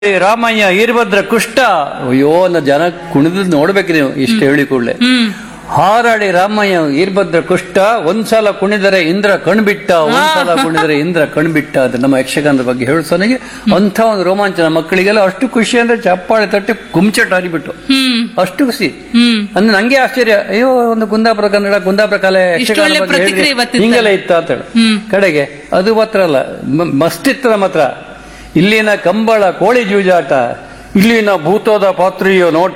ಏ ರಾಮಯ್ಯ ಈರ್ಭದ್ರ ಕುಷ್ಟ ಅಯ್ಯೋ ನ ಜನ ಕುಣಿದ್ ನೋಡ್ಬೇಕು ನೀವು ಇಷ್ಟು ಹೇಳಿ ಕೂಡಲೇ ಹ್ಮ್ ಹಾರಾಡಿ ರಾಮಯ್ಯ ಈರ್ಭದ್ರ ಕುಷ್ಟ ಒಂದ್ಸಲ ಕುಣಿದರೆ ಇಂದ್ರ ಕಣ್ಬಿಟ್ಟ ಒಂದ್ಸಲ ಕುಣಿದರೆ ಇಂದ್ರ ಕಣ್ಬಿಟ್ಟ ಅದು ನಮ್ಮ ಯಕ್ಷಗಾನದ ಬಗ್ಗೆ ಹೇಳುತ್ತಾನಿಗೆ ಅಂತ ಒಂದು ರೋಮಾಂಚನ ಮಕ್ಕಳಿಗೆಲ್ಲ ಅಷ್ಟು ಖುಷಿ ಅಂದ್ರೆ ಚಪ್ಪಾಳೆ ತಟ್ಟಿ ಕುಂಚಟ ಹರಿಬಿಟ್ಟು ಹ್ಮ್ ಅಷ್ಟು ಖುಷಿ ಹ್ಮ್ ಅಂದ್ರೆ ನಂಗೆ ಆಶ್ಚರ್ಯ ಅಯ್ಯೋ ಒಂದು ಕುಂದಾಪುರ ಕನ್ನಡ ಕುಂದಾಪುರ ಕಲೆ ಯಕ್ಷಗಾನ ಒಳ್ಳೆ ಬಗ್ಗೆ ಪ್ರತಿಕ್ರಿಯೆ ಹೇಳಿದ್ರೆ ಬರ್ತಿತ್ತಲ್ಲ. ಹಿಂಗೆಲ್ಲ ಇತ್ತ ಅಂತ ಹೇಳಿ ಹ್ಮ್. ಕಡೆಗೆ ಅದು ಮಾತ್ರ ಅಲ್ಲ ಮ- ಮಸ್ತಿತ್ತು ನಮ್ಮ ಹತ್ರ ಇಲ್ಲಿನ ಕಂಬಳ ಕೋಳಿ ಜೂಜಾಟ ಇಲ್ಲಿನ ಭೂತೋದ ಪಾತ್ರಿಯೋ ನೋಟ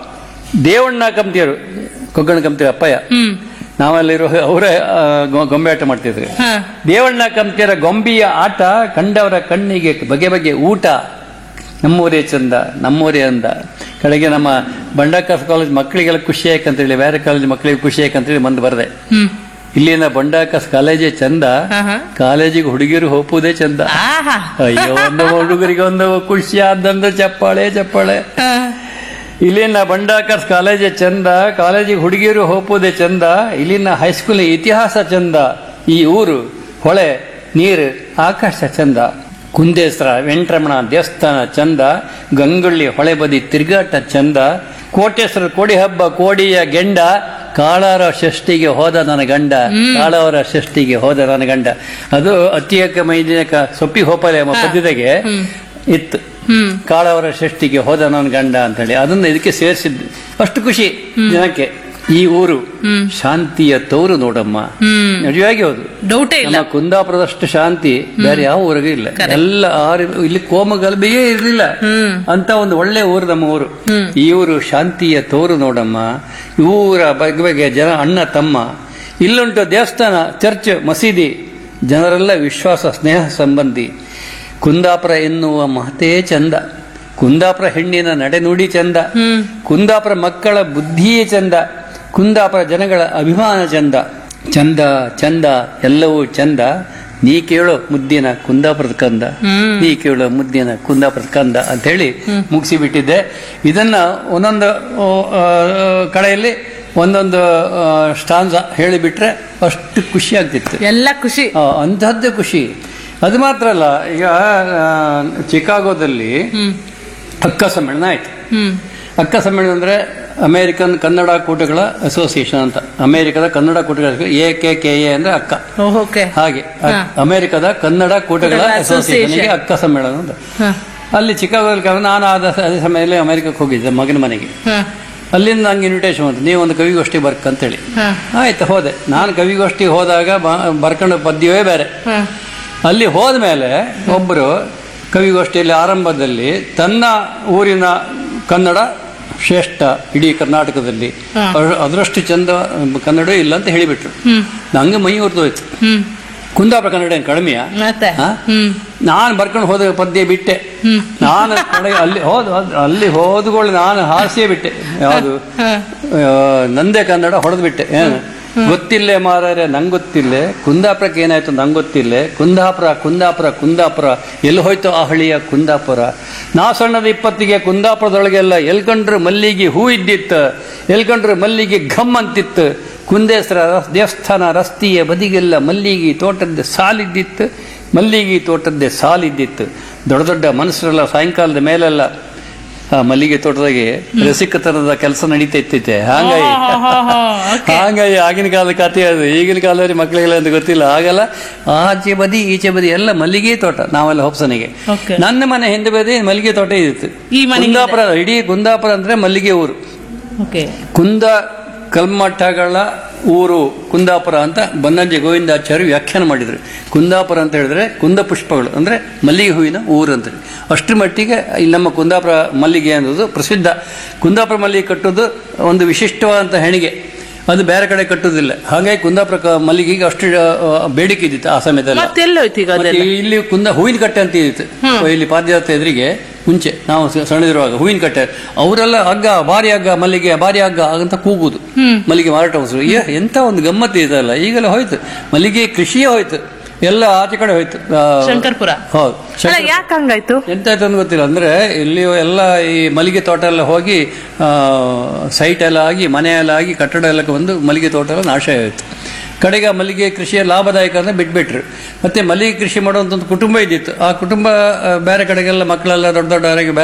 ದೇವಣ್ಣ ಕಂಪ್ತಿಯರು ಕೊಗ್ಗಣ ಕಂಪ್ತಿಯರು ಅಪ್ಪಯ್ಯ ಹ್ಮ್ ನಾವಲ್ಲಿರೋ ಅವರೇ ಆ, ಗೊ- ಗೊಂಬೆ ಆಟ ಮಾಡ್ತಿದ್ರು ಹ ದೇವಣ್ಣ ಕಂಪ್ತಿಯರ ಗೊಂಬಿಯ ಆಟ ಕಂಡವರ ಕಣ್ಣಿಗೆ ಬಗೆ ಬಗೆ ಊಟ ನಮ್ಮೂರೇ ಚಂದ ನಮ್ಮೂರೇ ಅಂದ ಕಡೆಗೆ ನಮ್ಮ ಬಂಡಾಕಾಸ್ ಕಾಲೇಜ್ ಮಕ್ಕಳಿಗೆಲ್ಲ ಖುಷಿ ಯಾಕಂತೇಳಿ ಬೇರೆ ಕಾಲೇಜ್ ಮಕ್ಕಳಿಗೆ ಖುಷಿ ಯಾಕಂತೇಳಿ ಬಂದು ಬರದೆ ಹ್ಮ್ ಇಲ್ಲಿನ ಬಂಡಾಕಾಸ್ ಕಾಲೇಜೇ ಚಂದ ಹ, ಹ. ಕಾಲೇಜಿಗೆ ಹುಡುಗಿಯರು ಹೋಪುದೇ ಚಂದ ಆಹಾ ಅಯ್ಯೋ ಒಂದು ಹುಡುಗರಿಗೆ ಒಂದು ಖುಷಿ ಆದಂದು ಚಪ್ಪಾಳೆ ಚಪ್ಪಾಳೆ ಹ. ಇಲ್ಲಿನ ಬಂಡಾಕರ್ಸ್ ಕಾಲೇಜೇ ಚಂದ ಕಾಲೇಜಿಗೆ ಹುಡುಗಿಯರು ಹೋಪುದೇ ಚಂದ ಇಲ್ಲಿನ ಹೈಸ್ಕೂಲ್ ಇತಿಹಾಸ ಚಂದ ಈ ಊರು ಹೊಳೆ ನೀರು ಆಕಾಶ ಚಂದ ಕುಂದೇಸ್ರ ವೆಂಟ್ರಮಣ ದೇವಸ್ಥಾನ ಚಂದ ಗಂಗೊಳ್ಳಿ ಹೊಳೆ ಬದಿ ತಿರುಗಾಟ ಚಂದ ಕೋಟೇಶ್ವರ ಕೋಡಿ ಹಬ್ಬ ಕೋಡಿಯ ಗೆಂಡ ಕಾಳಾರ ಷಷ್ಠಿಗೆ ಹೋದ ನನ್ನ ಗಂಡ ಕಾಳವರ ಷಷ್ಠಿಗೆ ಹೋದ ನನ್ನ ಗಂಡ ಅದು ಅತಿಯಕ ಮೈದಿನಕ ಸೊಪ್ಪಿ ಹೋಪಲೆ ಎಂಬ ಪದ್ಯತೆಗೆ ಇತ್ತು ಹ್ಮ್ ಕಾಳವರ ಷಷ್ಠಿಗೆ ಹೋದ ನನ್ನ ಗಂಡ ಅಂತ ಹೇಳಿ ಅದನ್ನ ಇದಕ್ಕೆ ಸೇರಿಸಿದ್ದು ಅಷ್ಟು ಖುಷಿ ಜನಕ್ಕೆ ಈ ಊರು ಶಾಂತಿಯ ತೋರು ನೋಡಮ್ಮ ಹ್ಮ್ ನಿಜವಾಗಿ ಹೌದು ಡೌಟೇ ಇಲ್ಲ ನಮ್ಮ ಕುಂದಾಪುರದಷ್ಟು ಶಾಂತಿ ಬೇರೆ ಯಾವ ಊರಿಗೂ ಇಲ್ಲ ಎಲ್ಲ ಆರು ಇಲ್ಲಿ ಕೋಮಗಲಭೆಯೇ ಇರಲಿಲ್ಲ ಹ್ಮ್ ಅಂತ ಒಂದು ಒಳ್ಳೆ ಊರು ನಮ್ಮ ಊರು ಈ ಊರು ಶಾಂತಿಯ ತೋರು ನೋಡಮ್ಮ ಈ ಊರ ಬಗ್ಗೆ ಬಗ್ಗೆ ಜನ ಅಣ್ಣ ತಮ್ಮ ಇಲ್ಲುಂಟು ದೇವಸ್ಥಾನ ಚರ್ಚ್ ಮಸೀದಿ ಜನರೆಲ್ಲ ವಿಶ್ವಾಸ ಸ್ನೇಹ ಸಂಬಂಧಿ ಕುಂದಾಪುರ ಎನ್ನುವ ಮಹತೇ ಚಂದ ಕುಂದಾಪುರ ಹೆಣ್ಣಿನ ನಡೆನುಡಿ ಚಂದ ಹ್ಮ್ ಕುಂದಾಪುರ ಮಕ್ಕಳ ಬುದ್ಧಿಯೇ ಚಂದ ಕುಂದಾಪುರ ಜನಗಳ ಅಭಿಮಾನ ಚಂದ ಚಂದ ಚಂದ ಎಲ್ಲವೂ ಚಂದ ನೀ ಕೇಳೋ ಮುದ್ದಿನ ಕುಂದಾಪುರದ ಕಂದ ಹ್ಮ್. ನೀ ಕೇಳೋ ಮುದ್ದಿನ ಕುಂದಾಪುರದ ಕಂದ ಅಂತ ಹೇಳಿ ಮುಗಿಸಿ ಬಿಟ್ಟಿದ್ದೆ ಇದನ್ನ ಒಂದೊಂದು ಆ, ಆ, ಕಡೆಯಲ್ಲಿ ಒಂದೊಂದು ಸ್ಟಾನ್ಸ ಹೇಳಿಬಿಟ್ರೆ ಅಷ್ಟು ಖುಷಿ ಆಗ್ತಿತ್ತು ಎಲ್ಲ ಖುಷಿ ಆ, ಅಂಥದ್ದು ಖುಷಿ ಅದು ಮಾತ್ರ ಅಲ್ಲ ಈಗ ಆ, ಚಿಕಾಗೋದಲ್ಲಿ ಹ್ಮ್ ಅಕ್ಕ ಸಮ್ಮೇಳನ ಆಯ್ತು ಹ್ಮ್ ಅಕ್ಕ ಸಮ್ಮೇಳನ ಅಂದ್ರೆ ಅಮೆರಿಕನ್ ಕನ್ನಡ ಕೂಟಗಳ ಅಸೋಸಿಯೇಷನ್ ಅಂತ ಅಮೆರಿಕದ ಕನ್ನಡ ಕೂಟಗಳ ಎ ಕೆ ಕೆ ಎ ಅಂದ್ರೆ ಅಕ್ಕ ಓಕೆ ಹಾಗೆ ಅ- ಹಾ. ಅಮೆರಿಕದ ಕನ್ನಡ ಕೂಟಗಳ ಕೂಟಗಳ ಅಸೋಸಿಯೇಷನ್ಗೆ association. ಅಕ್ಕ ಸಮ್ಮೇಳನ ಅಂತ ಹ ಅಲ್ಲಿ ಚಿಕಾಗೋದಲ್ಲಿ ಕರೆದು ನಾನು ಆದ ಅದೇ ಸಮಯದಲ್ಲಿ ಅಮೆರಿಕಕ್ಕೆ ಹೋಗಿದ್ದೆ ಮಗನ ಮನೆಗೆ ಹ ಅಲ್ಲಿಂದ ನಂಗೆ ಇನ್ವಿಟೇಷನ್ ಬಂತು ನೀವು ಒಂದು ಕವಿಗೋಷ್ಠಿ ಬರ್ಕಂತೇಳಿ ಹ ಆಯ್ತು ಹೋದೆ ನಾನು ಕವಿಗೋಷ್ಠಿ ಹೋದಾಗ ಬ- ಬರ್ಕೊಂಡು ಪದ್ಯವೇ ಬೇರೆ ಹ ಅಲ್ಲಿ ಹೋದ್ಮೇಲೆ ಒಬ್ಬರು ಕವಿಗೋಷ್ಠಿಯಲ್ಲಿ ಆರಂಭದಲ್ಲಿ ತನ್ನ ಊರಿನ ಕನ್ನಡ ಶ್ರೇಷ್ಠ ಇಡೀ ಕರ್ನಾಟಕದಲ್ಲಿ ಹಾ. ಅದ್ರ- ಅದರಷ್ಟು ಚಂದ ಕನ್ನಡ ಇಲ್ಲ ಅಂತ ಹೇಳಿಬಿಟ್ರು ಹ್ಮ್ ನಂಗೆ ಮೈ ಹೊರದೋಯ್ತು ಹ್ಮ್ ಕುಂದಾಪುರ ಕನ್ನಡ ಏನು ಕಡಿಮೆಯಾ ಮತ್ತೆ ಹಾ? ಹ್ಮ್ ನಾನು ಬರ್ಕೊಂಡು ಹೋದ ಪದ್ಯ ಬಿಟ್ಟೆ ಹ್ಮ್. ನಾನು ಕಡೆಗೆ ಅಲ್ಲಿ ಹೋದ ಅಲ್ಲಿ ಹೋದ್ಕೊಳ್ಳಿ ನಾನು ಹಾಸ್ಯ ಬಿಟ್ಟೆ ಯಾವುದು ಹ ಆ, ನಂದೇ ಕನ್ನಡ ಹೊಡೆದು ಬಿಟ್ಟೆ ಏನು ಗೊತ್ತಿಲ್ಲೇ ಮಾರಾರೆ ನಂಗೆ ಗೊತ್ತಿಲ್ಲೇ ಕುಂದಾಪುರಕ್ಕೆ ಏನಾಯ್ತು ನಂಗೆ ಗೊತ್ತಿಲ್ಲೇ ಕುಂದಾಪುರ ಕುಂದಾಪುರ ಕುಂದಾಪುರ ಎಲ್ಲಿ ಹೋಯ್ತು ಆ ಹಳಿಯ ಕುಂದಾಪುರ ನಾ ಸಣ್ಣದ ಇಪ್ಪತ್ತಿಗೆ ಕುಂದಾಪುರದೊಳಗೆಲ್ಲ ಎಲ್ಕಂಡ್ರು ಮಲ್ಲಿಗೆ ಹೂ ಇದ್ದಿತ್ತು ಎಲ್ಕಂಡ್ರು ಮಲ್ಲಿಗೆ ಘಮ್ ಅಂತಿತ್ತು ಕುಂದೇಶ್ವರ ರಸ್- ದೇವಸ್ಥಾನ ರಸ್ತೆಯ ಬದಿಗೆಲ್ಲ ಮಲ್ಲಿಗೆ ತೋಟದ ಸಾಲಿದ್ದಿತ್ತು ಮಲ್ಲಿಗೆ ತೋಟದ್ದೇ ಸಾಲಿದ್ದಿತ್ತು ದೊಡ್ಡ ದೊಡ್ಡ ಮನುಷ್ಯರೆಲ್ಲ ಸಾಯಂಕಾಲದ ಮೇಲೆಲ್ಲ ಆ ಮಲ್ಲಿಗೆ ತೋಟದಾಗೆ ರಸಿಕತನದ ಕೆಲಸ ನಡೀತಾ ಇತ್ತೈತೆ ಹಾಗಾಗಿ ಹ, ಹ, ಹ, okay. ಹಾಗಾಗಿ ಆಗಿನ ಕಾಲದ ಕಥೆ ಅದು ಈಗಿನ ಕಾಲದಲ್ಲಿ ಮಕ್ಕಳಿಗೆಲ್ಲ ಅಂತ ಗೊತ್ತಿಲ್ಲ ಆಗಲ್ಲ ಆಚೆ ಬದಿ ಈಚೆ ಬದಿ ಎಲ್ಲ ಮಲ್ಲಿಗೆ ತೋಟ ನಾವೆಲ್ಲ ಹೊಪ್ಸನಿಗೆ Okay. ನನ್ನ ಮನೆ ಹಿಂದೆ ಬದಿ ಮಲ್ಲಿಗೆ ತೋಟ ಇತ್ತು ಈ ಮನೆಗೆ ಕುಂದಾಪುರ ಇಡೀ ಕುಂದಾಪುರ ಅಂದ್ರೆ ಮಲ್ಲಿಗೆ ಊರು ಓಕೆ ಕುಂದ ಕಲ್ಮಠಗಳ ಊರು ಕುಂದಾಪುರ ಅಂತ ಬನ್ನಂಜೆ ಗೋವಿಂದಾಚಾರ್ಯ ವ್ಯಾಖ್ಯಾನ ಮಾಡಿದ್ರು ಕುಂದಾಪುರ ಅಂತ ಹೇಳಿದ್ರೆ ಕುಂದ ಪುಷ್ಪಗಳು ಅಂದ್ರೆ ಮಲ್ಲಿಗೆ ಹೂವಿನ ಊರು ಅಂತ ಅಷ್ಟರ ಮಟ್ಟಿಗೆ ಇಲ್ಲಿ ನಮ್ಮ ಕುಂದಾಪುರ ಮಲ್ಲಿಗೆ ಅನ್ನೋದು ಪ್ರಸಿದ್ಧ ಕುಂದಾಪುರ ಮಲ್ಲಿಗೆ ಕಟ್ಟೋದು ಒಂದು ವಿಶಿಷ್ಟವಾದಂಥ ಹೆಣಿಗೆ ಅದು ಬೇರೆ ಕಡೆ ಕಟ್ಟೋದಿಲ್ಲ ಹಾಗಾಗಿ ಕುಂದಾಪುರ ಕ- ಮಲ್ಲಿಗೆಗೆ ಅಷ್ಟು ಆ, ಬೇಡಿಕೆ ಇದ್ದಿತ್ತು ಆ ಸಮಯದಲ್ಲಿ ಮತ್ತೆ ಎಲ್ಲೋಯ್ತು ಈಗ ಮತ್ತೆ ಅದೆಲ್ಲ ಇಲ್ಲಿ ಕುಂದ ಹೂವಿನ ಕಟ್ಟೆ ಅಂತ ಇತ್ತು ಇಲ್ಲಿ ಪಾದಯಾತ್ರೆ ಎದುರಿಗೆ ಮುಂಚೆ ನಾವು ಸ- ಸಣ್ಣದಿರುವಾಗ ಹೂವಿನ ಕಟ್ಟೆ ಅವರೆಲ್ಲ ಹಗ್ಗ ಭಾರಿ ಹಗ್ಗ ಮಲ್ಲಿಗೆ ಭಾರಿ ಹಗ್ಗ ಅಂತ ಕೂಗುದು ಮಲ್ಲಿಗೆ ಮಾರಾಟ ಹೊಸರು ಎಂತ ಒಂದು ಗಮ್ಮತ್ತು ಇದಲ್ಲ ಈಗೆಲ್ಲ ಹೋಯ್ತು ಮಲ್ಲಿಗೆ ಕೃಷಿಯೇ ಹೋಯ್ತು ಎಲ್ಲ ಆಚೆ ಕಡೆ ಹೋಯ್ತು ಆ, ಶಂಕರ್ಪುರ ಹೌದು ಅಲ್ಲ ಯಾಕೆ ಹಂಗಾಯ್ತು ಎಂತಾಯ್ತು ಅಂತ ಗೊತ್ತಿಲ್ಲ ಅಂದ್ರೆ ಇಲ್ಲಿ ಎಲ್ಲ ಈ ಮಲ್ಲಿಗೆ ತೋಟ ಎಲ್ಲ ಹೋಗಿ ಸೈಟ್ ಎಲ್ಲ ಆಗಿ ಮನೆ ಎಲ್ಲ ಆಗಿ ಕಟ್ಟಡ ಎಲ್ಲ ಬಂದು ಮಲ್ಲಿಗೆ ತೋಟ ಎಲ್ಲ ನಾಶ ಆಯಿತು ಕಡೆಗೆ ಆ ಮಲ್ಲಿಗೆ ಕೃಷಿಯ ಲಾಭದಾಯಕ ಅಂತ ಬಿಟ್ಬಿಟ್ರು ಮತ್ತೆ ಮಲ್ಲಿಗೆ ಕೃಷಿ ಮಾಡುವಂತ ಒಂದು ಕುಟುಂಬ ಇದ್ದಿತ್ತು ಆ ಕುಟುಂಬ ಆ, ಬೇರೆ ಕಡೆಗೆಲ್ಲ ಮಕ್ಕಳೆಲ್ಲ ದೊಡ್ಡ ದೊಡ್ಡವರಿಗೆ